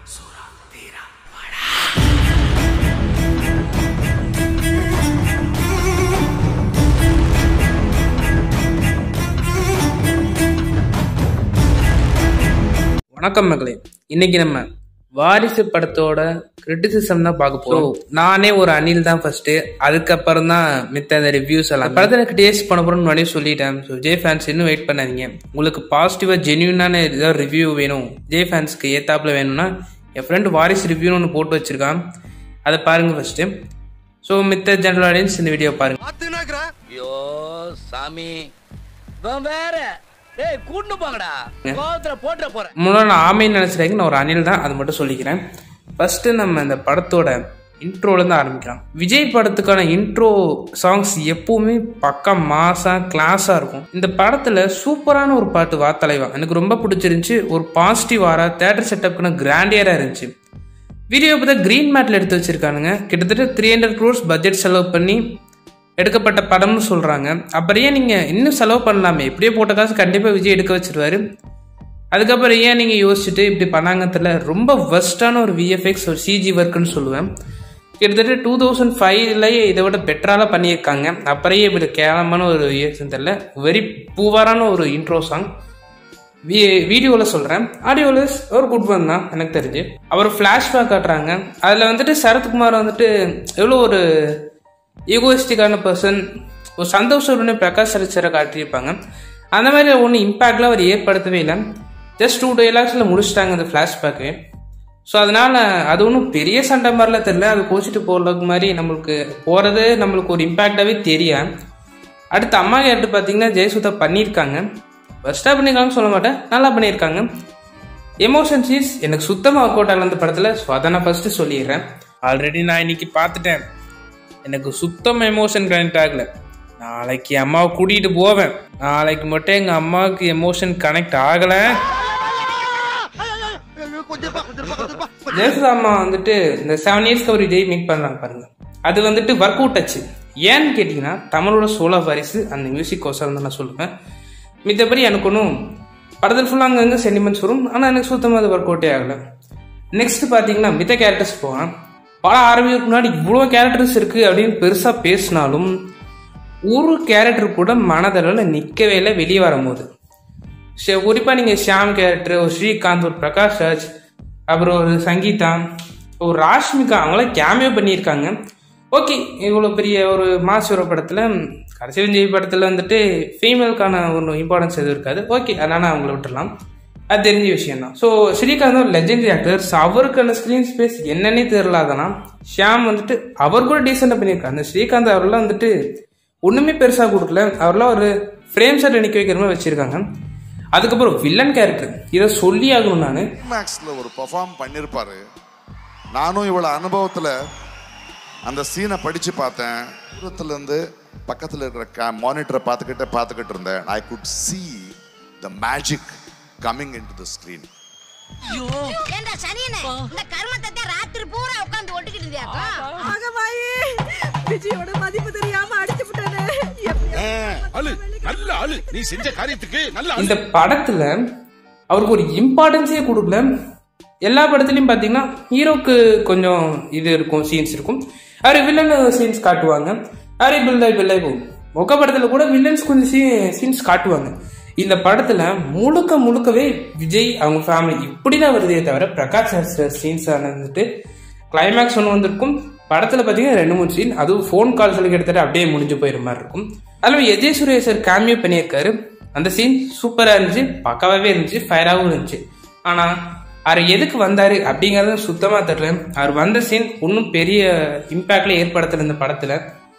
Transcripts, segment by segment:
வணக்கம் மகளே இன்னைக்கு நம்ம வாரிசு படத்தோட கிரிட்டிசிசம் தான் பார்க்க போறோம் நானே ஒரு அணில் தான் ஃபர்ஸ்ட் அதுக்கப்புறம் தான் மித்த அந்த ரிவ்யூஸ் எல்லாம் படத்தை எனக்கு டேஸ்ட் பண்ண போறோம்னு முன்னாடியே சொல்லிட்டேன் ஸோ ஜே ஃபேன்ஸ் இன்னும் வெயிட் பண்ணாதீங்க உங்களுக்கு பாசிட்டிவா ஜென்யூனான ஏதாவது ரிவ்யூ வேணும் ஜே ஃபேன்ஸ்க்கு ஏத்தாப்புல வேணும்னா என் ஃப்ரெண்ட் வாரிசு ரிவ்யூன்னு ஒன்று போட்டு வச்சிருக்கான் அதை பாருங்க ஃபர்ஸ்ட் ஸோ மித்த ஜெனரல் ஆடியன்ஸ் இந்த வீடியோ பாருங்க ஐயோ சாமி இவன் வேற டேய் கூட்டு போங்கடா கோவத்துல போட்டுற போறேன் முன்னாடி நான் ஆமைன்னு நினச்சிட்டாங்க நான் ஒரு அணில் தான் அது மட்டும் சொல்லிக்கிறேன் ஃபர்ஸ்ட் நம்ம இந்த படத்தோட இன்ட்ரோலேருந்து ஆரம்பிக்கலாம் விஜய் படத்துக்கான இன்ட்ரோ சாங்ஸ் எப்பவுமே பக்கா மாசா கிளாஸாக இருக்கும் இந்த படத்தில் சூப்பரான ஒரு பாட்டு வா தலைவா எனக்கு ரொம்ப பிடிச்சிருந்துச்சு ஒரு பாசிட்டிவ் ஆரா தேட்டர் செட்டப்க்கான கிராண்டியராக இருந்துச்சு வீடியோ பார்த்தா க்ரீன் மேட்டில் எடுத்து வச்சிருக்கானுங்க கிட்டத்தட்ட த்ரீ ஹண்ட்ரட் க்ரோர்ஸ் பட்ஜெட் செலவு பண்ணி எடுக்கப்பட்ட படம்னு சொல்கிறாங்க அப்புறம் ஏன் நீங்கள் இன்னும் செலவு பண்ணலாமே இப்படியே போட்ட காசு கண்டிப்பாக விஜய் எடுக்க வச்சிருவாரு அதுக்கப்புறம் ஏன் நீங்கள் யோசிச்சுட்டு இப்படி பண்ணாங்கத்தில் ரொம்ப வெஸ்டான ஒரு விஎஃப்எக்ஸ் ஒரு சிஜி ஒர்க்குன்னு சொல்லுவேன் கிட்டத்தட்ட டூ தௌசண்ட் ஃபைவ்லயே இதை விட பெட்டரால பண்ணியிருக்காங்க அப்புறையே இப்படி கேவலமான ஒரு விஎஃப்எக்ஸ் தெரியல வெரி பூவாரான ஒரு இன்ட்ரோ சாங் வி வீடியோவில் சொல்கிறேன் ஆடியோவில் ஒரு குட் ஒன் தான் எனக்கு தெரிஞ்சு அவர் ஃப்ளாஷ்பேக் காட்டுறாங்க அதில் வந்துட்டு சரத்குமார் வந்துட்டு எவ்வளோ ஒரு ஈகோயிஸ்டிக்கான பர்சன் ஒரு சந்தோஷம் பிரகாஷ் சரிச்சரை காட்டியிருப்பாங்க அந்த மாதிரி ஒன்றும் இம்பேக்ட்லாம் அவர் ஏற்படுத்தவே இல்லை ஜஸ்ட் டூ டைலாக்ஸில் முடிச்சிட்டாங்க அந்த ஃப்ளாஷ்பேக்கு ஸோ அதனால் அது ஒன்றும் பெரிய சண்டை மாதிரிலாம் தெரில அது கோச்சிட்டு போகிறதுக்கு மாதிரி நம்மளுக்கு போகிறது நம்மளுக்கு ஒரு இம்பேக்டாகவே தெரியும் அடுத்து அம்மா கேட்டு பார்த்தீங்கன்னா ஜெயசுதா பண்ணியிருக்காங்க ஃபஸ்ட்டாக பண்ணியிருக்காங்கன்னு சொல்ல மாட்டேன் நல்லா பண்ணியிருக்காங்க எமோஷன் சீஸ் எனக்கு சுத்தமாக ஒர்க் அவுட் ஆகல அந்த படத்தில் ஸோ அதை நான் ஃபஸ்ட்டு சொல்லிடுறேன் ஆல்ரெடி நான் இன்னைக்கு பார்த்துட்டேன் எனக்கு சுத்தம் எமோஷன் கனெக்ட் ஆகல நாளைக்கு அம்மாவை கூட்டிகிட்டு போவேன் நாளைக்கு மட்டும் எங்கள் அம்மாவுக்கு எமோஷன் கனெக்ட் ஆகலை ஜெயசுதா அம்மா வந்துட்டு இந்த செவன் இயர்ஸ்க்கு ஒரு விஜய் மீட் பண்ணுறாங்க பாருங்க அது வந்துட்டு ஒர்க் அவுட் ஆச்சு ஏன்னு கேட்டிங்கன்னா தமிழோட சோழ வாரிசு அந்த மியூசிக் கோசம் தான் நான் சொல்லுவேன் மித்தபடி எனக்கு ஒன்றும் படத்தில் ஃபுல்லாக அங்கங்கே சென்டிமெண்ட்ஸ் வரும் ஆனால் எனக்கு சுத்தமாக அது ஒர்க் அவுட்டே ஆகலை நெக்ஸ்ட் பார்த்தீங்கன்னா மித்த கேரக்டர்ஸ் போவேன் படம் ஆரம்பிக்கிறதுக்கு முன்னாடி இவ்வளோ கேரக்டர்ஸ் இருக்குது அப்படின்னு பெருசாக பேசினாலும் ஒரு கேரக்டர் கூட மனதளவில் நிற்கவே இல்லை வெளியே வரும்போது குறிப்பாக நீங்கள் ஷியாம் கேரக்டர் ஒரு ஸ்ரீகாந்த் ஒரு பிரகாஷ் ராஜ் அப்புறம் ஒரு சங்கீதா ஒரு ராஷ்மிகா அவங்களாம் கேமியோ பண்ணியிருக்காங்க ஓகே இவ்வளோ பெரிய ஒரு மாசுர படத்தில் கடைசி விஜய் படத்தில் வந்துட்டு ஃபீமேலுக்கான ஒரு இம்பார்ட்டன்ஸ் எதுவும் இருக்காது ஓகே அதனால் அவங்கள விட்டுடலாம் அது தெரிஞ்ச விஷயம் தான் ஸோ ஸ்ரீகாந்த் ஒரு லெஜெண்டரி ஆக்டர் ஸோ அவருக்கான ஸ்க்ரீன் ஸ்பேஸ் என்னன்னே தெரியல அதெல்லாம் ஷியாம் வந்துட்டு அவர் கூட டீசெண்டாக பண்ணியிருக்காரு அந்த ஸ்ரீகாந்த் அவர்லாம் வந்துட்டு ஒன்றுமே பெருசாக கொடுக்கல அவர்லாம் ஒரு ஃப்ரேம் ஷாட் நிற்க வைக்கிற மாதிரி வச்சுருக்காங்க அதுக்கப்புறம் வில்லன் கேரக்டர் இதை சொல்லி ஆகணும் நான் மேக்ஸ்ல ஒரு பெர்ஃபார்ம் பண்ணியிருப்பாரு நானும் இவ்வளோ அனுபவத்தில் அந்த சீனை படித்து பார்த்தேன் தூரத்துல இருந்து பக்கத்தில் இருக்கிற கே மானிட்டரை பார்த்துக்கிட்டே பார்த்துக்கிட்டு இருந்தேன் I good see the magic coming in to the screen ஏண்டா சனியனே இந்த கர்மத்தை தான் ராத்திரி பூரா உட்கார்ந்து ஒட்டிக்கிட்டு இருந்தியாக்கா ஆகமாயி விஜயோட மதிப்பு தெரியாம அடிச்சு விட்டானே ஆளு நல்ல ஆளு நீ செஞ்ச காரியத்துக்கு நல்ல ஆளு இந்த படத்துல அவருக்கு ஒரு இம்பார்ட்டன்ஸே கொடுக்கல எல்லா படத்துலையும் பார்த்தீங்கன்னா ஹீரோக்கு கொஞ்சம் இது இருக்கும் சீன்ஸ் இருக்கும் அவர் வில்லன் சீன்ஸ் காட்டுவாங்க அரே பில்லை பில்லை போகும் மொக்க படத்தில் கூட வில்லன்ஸ் கொஞ்சம் சீ சீன்ஸ் காட்டுவாங்க இந்த படத்துல முழுக்க முழுக்கவே விஜய் அவங்க ஃபேமிலி இப்படி தான் வருதே தவிர பிரகாஷ் சார் சீன்ஸ் வந்துட்டு கிளைமேக்ஸ் ஒன்று வந்திருக்கும் படத்தில் பார்த்தீங்கன்னா ரெண்டு மூணு சீன் அதுவும் ஃபோன் கால்ஸில் கிட்டத்தட்ட அப்படியே முடிஞ்சு போயிடுற மாதிரி இருக்கும் அதில் எஜய் சுரேஷ் சார் கேமியோ பண்ணியிருக்காரு அந்த சீன் சூப்பராக இருந்துச்சு பக்காவாகவே இருந்துச்சு ஃபயராகவும் இருந்துச்சு ஆனால் அவர் எதுக்கு வந்தார் அப்படிங்கிறது சுத்தமாக தெரியல அவர் வந்த சீன் ஒன்றும் பெரிய இம்பேக்டில் ஏற்படுத்தல இந்த படத்தில்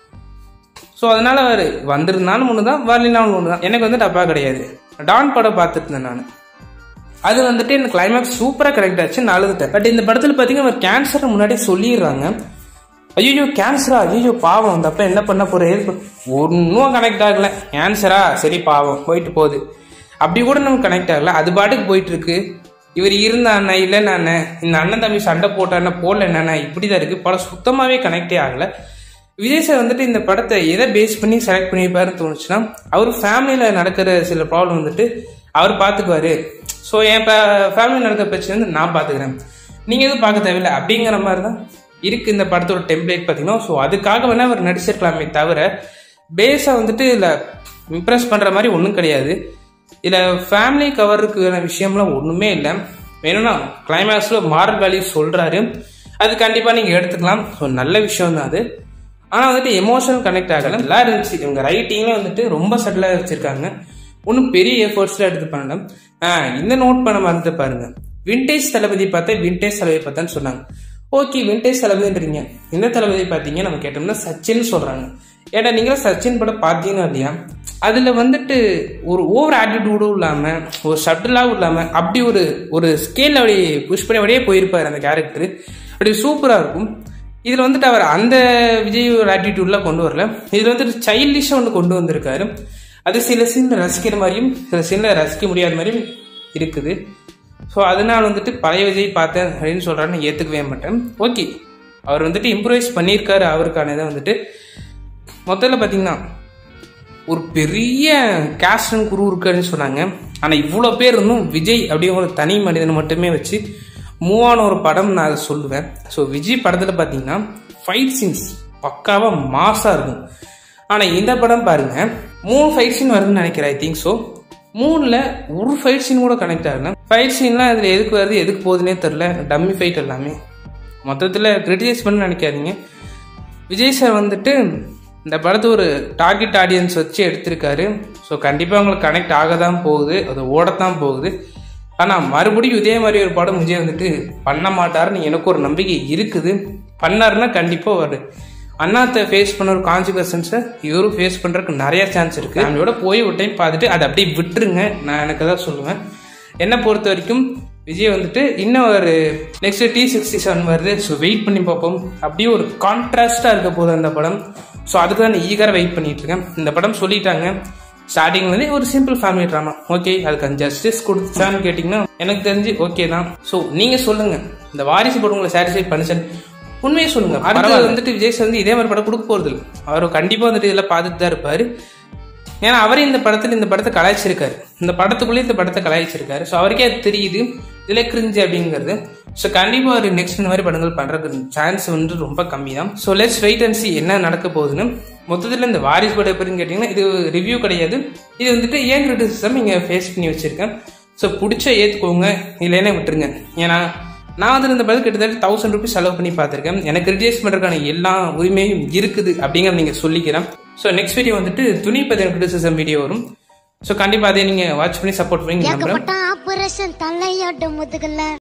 ஸோ அதனால அவர் வந்திருந்தாலும் ஒன்று தான் வரலினாலும் ஒன்று தான் எனக்கு வந்து டப்பா கிடையாது டான் படம் பார்த்துட்டு இருந்தேன் நான் அது வந்துட்டு எனக்கு கிளைமேக்ஸ் சூப்பராக கனெக்ட் ஆச்சு நான் அழுதுட்டேன் பட் இந்த படத்தில் பார்த்தீங்கன்னா அவர் கேன்சரை முன்னாடி சொல்லிடுறாங்க ஐயோ கேன்சரா ஐயோ பாவம் அந்த அப்பா என்ன பண்ண போற ஒன்றும் கனெக்ட் ஆகல கேன்சரா சரி பாவம் போயிட்டு போகுது அப்படி கூட நமக்கு கனெக்ட் ஆகல அது பாட்டுக்கு போயிட்டு இருக்கு இவர் இருந்த அண்ணன் இல்லைன்னு அண்ணன் இந்த அண்ணன் தம்பி சண்டை போட்டாண்ண போடல என்னண்ணா இப்படி தான் இருக்கு படம் சுத்தமாகவே கனெக்டே ஆகல விஜய் சார் வந்துட்டு இந்த படத்தை எதை பேஸ் பண்ணி செலக்ட் பண்ணியிருப்பாருன்னு தோணுச்சுன்னா அவர் ஃபேமிலியில் நடக்கிற சில ப்ராப்ளம் வந்துட்டு அவர் பார்த்துக்குவாரு ஸோ என் ஃபேமிலியில் நடக்கிற பிரச்சனை வந்து நான் பார்த்துக்கிறேன் நீங்கள் எதுவும் பார்க்க தேவையில்லை அப்படிங்கிற மாதிரி தான் இருக்குது இந்த படத்தோட டெம்ப்ளேட் பார்த்தீங்கன்னா ஸோ அதுக்காக வேணால் அவர் நடிச்சிருக்கலாமே தவிர பேஸாக வந்துட்டு இதில் இம்ப்ரெஸ் பண்ணுற மாதிரி ஒன்றும் கிடையாது இதில் ஃபேமிலி கவருக்கான விஷயம்லாம் ஒன்றுமே இல்லை வேணும்னா கிளைமேக்ஸில் மாரல் வேல்யூஸ் சொல்கிறாரு அது கண்டிப்பாக நீங்கள் எடுத்துக்கலாம் ஸோ நல்ல விஷயம் தான் அது ஆனால் வந்துட்டு எமோஷனல் கனெக்ட் ஆகலை நல்லா இருந்துச்சு இவங்க ரைட்டிங்லாம் வந்துட்டு ரொம்ப சட்டிலாக வச்சுருக்காங்க ஒன்றும் பெரிய எஃபர்ட்ஸ்லாம் எடுத்து பண்ணல ஆ இந்த நோட் பண்ண மறந்து பாருங்க விண்டேஜ் தளபதி பார்த்தா விண்டேஜ் தளபதி பார்த்தான்னு சொன்னாங்க ஓகே விண்டேஜ் தளபதின்றீங்க இந்த தளபதி பார்த்தீங்க நம்ம கேட்டோம்னா சச்சின் சொல்கிறாங்க ஏடா நீங்களும் சச்சின் படம் பார்த்தீங்கன்னா இல்லையா அதில் வந்துட்டு ஒரு ஓவர் ஆட்டிடியூடும் இல்லாமல் ஒரு ஷட்டிலாகவும் இல்லாமல் அப்படி ஒரு ஒரு ஸ்கேல் அப்படி புஷ் பண்ணி அப்படியே போயிருப்பார் அந்த கேரக்டர் அப்படி சூப்பராக இருக்கும் இதில் வந்துட்டு அவர் அந்த விஜய் ஒரு ஆட்டிடியூட்லாம் கொண்டு வரல இதில் வந்துட்டு சைல்டிஷாக ஒன்று கொண்டு வந்திருக்காரு அது சில சீனில் ரசிக்கிற மாதிரியும் சில சீனில் ரசிக்க முடியாத மாதிரியும் இருக்குது ஸோ அதனால வந்துட்டு பழைய விஜய் பார்த்தேன் அப்படின்னு சொல்கிறாருன்னு ஏற்றுக்கவே மாட்டேன் ஓகே அவர் வந்துட்டு இம்ப்ரூவைஸ் பண்ணியிருக்காரு அவருக்கான இதை வந்துட்டு மொத்தத்தில் பார்த்தீங்கன்னா ஒரு பெரிய கேஸ்ட் அண்ட் குரு இருக்காருன்னு சொன்னாங்க ஆனால் இவ்வளோ பேர் இருந்தும் விஜய் அப்படிங்கிற ஒரு தனி மனிதனை மட்டுமே வச்சு மூவ் ஆன ஒரு படம் நான் அதை சொல்லுவேன் ஸோ விஜய் படத்தில் பார்த்தீங்கன்னா ஃபைட் சீன்ஸ் பக்காவாக மாசாக இருக்கும் ஆனால் இந்த படம் பாருங்க மூணு ஃபைட் சீன் வருதுன்னு நினைக்கிறேன் ஐ திங்க் ஸோ மூணில் ஒரு ஃபைட் சீன் கூட கனெக்ட் ஆகல ஃபைட் சீன்லாம் இதில் எதுக்கு வருது எதுக்கு போகுதுன்னே தெரில டம்மி ஃபைட் எல்லாமே மொத்தத்தில் கிரிட்டிசைஸ் பண்ண நினைக்காதீங்க விஜய் சார் வந்துட்டு இந்த படத்தை ஒரு டார்கெட் ஆடியன்ஸ் வச்சு எடுத்திருக்காரு ஸோ கண்டிப்பாக உங்களுக்கு கனெக்ட் ஆக தான் போகுது அது ஓடத்தான் போகுது ஆனால் மறுபடியும் இதே மாதிரி ஒரு படம் விஜய் வந்துட்டு பண்ண மாட்டாருன்னு எனக்கு ஒரு நம்பிக்கை இருக்குது பண்ணாருன்னா கண்டிப்பாக ஒரு அண்ணாத்தை ஃபேஸ் பண்ண ஒரு கான்சிக்வன்ஸை இவரும் ஃபேஸ் பண்ணுறதுக்கு நிறைய சான்ஸ் இருக்குது ஃபேமிலியோட போய் ஒரு டைம் பார்த்துட்டு அதை அப்படியே விட்டுருங்க நான் எனக்கு தான் சொல்லுவேன் என்னை பொறுத்த வரைக்கும் விஜய் வந்துட்டு இன்னும் ஒரு நெக்ஸ்ட் டி சிக்ஸ்டி செவன் வருது ஸோ வெயிட் பண்ணி பார்ப்போம் அப்படியே ஒரு கான்ட்ராஸ்டாக இருக்க போகுது அந்த படம் ஸோ அதுக்கு தான் நான் ஈகராக வெயிட் பண்ணிட்டு இருக்கேன் இந்த படம் சொல்லிட்டாங்க ஸ்டார்டிங்லேருந்தே ஒரு சிம்பிள் ஃபேமிலி ட்ராமா ஓகே அதுக்கு ஜஸ்டிஸ் கொடுத்தான்னு கேட்டிங்கன்னா எனக்கு தெரிஞ்சு ஓகே தான் ஸோ நீங்கள் சொல்லுங்கள் இந்த வாரிசு படம் உங்களை சாட்டிஸ்ஃபை பண்ணுச்சு உண்மையை சொல்லுங்க அடுத்து வந்துட்டு விஜய் சார் வந்து இதே மாதிரி படம் கொடுக்க போகிறது இல்லை அவர் கண்டிப்பாக வந்துட்டு இதெல்லாம் பார்த்துட்டு தான் இருப்பார் ஏன்னா அவரே இந்த படத்தில் இந்த படத்தை கலாய்ச்சிருக்காரு இந்த படத்துக்குள்ளே இந்த படத்தை கலாய்ச்சிருக்காரு ஸோ அவருக்கே அது தெரியுது இதில் கிரிஞ்சு அப்படிங்கிறது ஸோ கண்டிப்பாக ஒரு நெக்ஸ்ட் இந்த மாதிரி படங்கள் பண்ணுறதுக்கு சான்ஸ் வந்து ரொம்ப கம்மி தான் so let's wait and see என்ன நடக்க போகுதுன்னு மொத்தத்தில் இந்த வாரிஸ் படம் எப்படின்னு கேட்டிங்கன்னா இது ரிவ்யூ கிடையாது இது வந்துட்டு ஏன் கிரிட்டிசிசம் இங்கே ஃபேஸ் பண்ணி வச்சுருக்கேன் ஸோ பிடிச்ச ஏற்றுக்கோங்க இல்லைன்னா விட்டுருங்க ஏன்னா நான் வந்து இந்த படத்துக்கு கிட்டத்தட்ட தௌசண்ட் ருபீஸ் செலவு பண்ணி பார்த்துருக்கேன் எனக்கு ரிஜிஸ்ட் பண்ணுறதுக்கான எல்லா உரிமையும் இருக்குது அப்படிங்கிறத நீங்கள் சொல்லிக்கிறேன் ஸோ நெக்ஸ்ட் வீடியோ வந்துட்டு துணி பற்றின கிரிட்டிசிசம் வீடியோ வரும் ஸோ கண்டிப்பாக அதை நீங்கள் வாட்ச் பண்ணி சப்போர்ட் பண்ணி நம்புறேன் ஏகப்பட்ட ஆபரேஷன் தலையோட முதுகுல